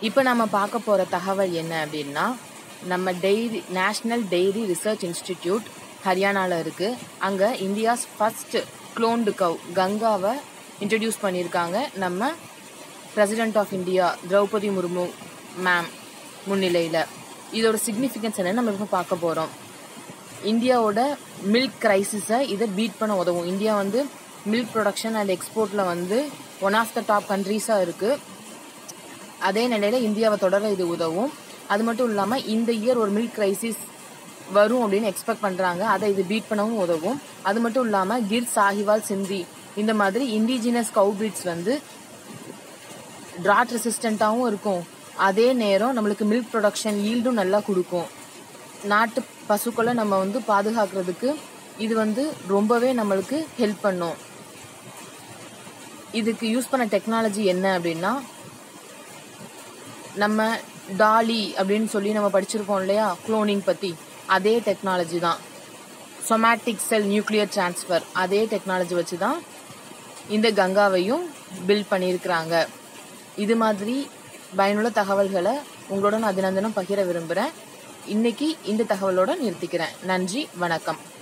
இப்போ நம்ம பார்க்க போகிற தகவல் என்ன அப்படின்னா நம்ம dairy national dairy research institute ஹரியானாவில் இருக்குது அங்கே இந்தியாஸ் ஃபர்ஸ்ட் க்ளோன்டு கவ் கங்காவை இன்ட்ரடியூஸ் பண்ணியிருக்காங்க நம்ம president of India Droupadi Murmu ma'am முன்னிலையில் இதோட சிக்னிஃபிகன்ஸ் என்னன்னு நம்ம இப்போ பார்க்க போகிறோம் இந்தியாவோட மில்க் கிரைசிஸை இதை பீட் பண்ண உதவும் இந்தியா வந்து மில்க் ப்ரொடக்ஷன் அண்ட் எக்ஸ்போர்ட்டில் வந்து ஒன் ஆஃப் த டாப் கண்ட்ரீஸாக இருக்குது அதே நிலையில் இந்தியாவை தொடர இது உதவும் அது மட்டும் இல்லாமல் இந்த இயர் ஒரு மில்க் கிரைசிஸ் வரும் அப்படின்னு எக்ஸ்பெக்ட் பண்ணுறாங்க அதை இது பீட் பண்ணவும் உதவும் அது மட்டும் இல்லாமல் கிர் சாஹிவால் சிந்தி இந்த மாதிரி இண்டிஜினஸ் கவுபிட்ஸ் வந்து ட்ராட் ரெசிஸ்டண்ட்டாகவும் இருக்கும் அதே நேரம் நம்மளுக்கு மில்க் ப்ரொடக்ஷன் ஈல்டும் நல்லா கொடுக்கும் நாட்டு பசுக்களை நம்ம வந்து பாதுகாக்கிறதுக்கு இது வந்து ரொம்பவே நம்மளுக்கு ஹெல்ப் பண்ணும் இதுக்கு யூஸ் பண்ண டெக்னாலஜி என்ன அப்படின்னா நம்ம டாலி அப்படின்னு சொல்லி நம்ம படிச்சிருக்கோம் இல்லையா குளோனிங் பற்றி அதே டெக்னாலஜி தான் சொமேட்டிக் செல் நியூக்ளியர் டிரான்ஸ்ஃபர் அதே டெக்னாலஜி வச்சு தான் இந்த கங்காவையும் பில்ட் பண்ணியிருக்கிறாங்க இது மாதிரி பயனுள்ள தகவல்களை உங்களோட நான் தினம் தினம் பகிர விரும்புகிறேன் இன்னைக்கு இந்த தகவலோட நிறுத்திக்கிறேன் நன்றி வணக்கம்